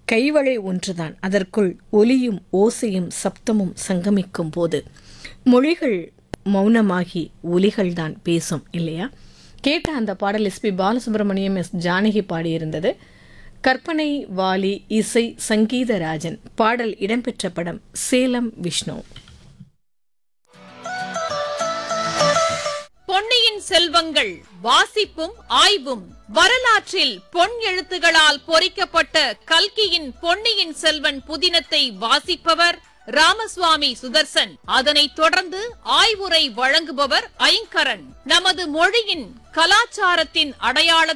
கைவளை ஒன்றுதான் அதற்குள் ஒலியும் ஓசையும் சப்தமும் சங்கமிக்கும் போது மொழிகள் மௌனமாகி ஒலிகள்தான் பேசும் இல்லையா கேட்ட அந்த பாடல் எஸ்பி பாலசுப்ரமணியம் எஸ் ஜானகி பாடியிருந்தது கற்பனை வாலி இசை சங்கீதராஜன் பாடல் இடம்பெற்ற படம் சேலம் விஷ்ணு பொன்னியின் செல்வங்கள் வாசிப்பும் ஆய்வும் வரலாற்றில் பொன் எழுத்துகளால் பொறிக்கப்பட்ட கல்கியின் பொன்னியின் செல்வன் புதினத்தை வாசிப்பவர் ராமசுவாமி சுதர்சன் அதனைத் தொடர்ந்து ஆய்வுரை வழங்குபவர் ஐங்கரன் நமது மொழியின் கலாச்சாரத்தின் அடையாளத்தை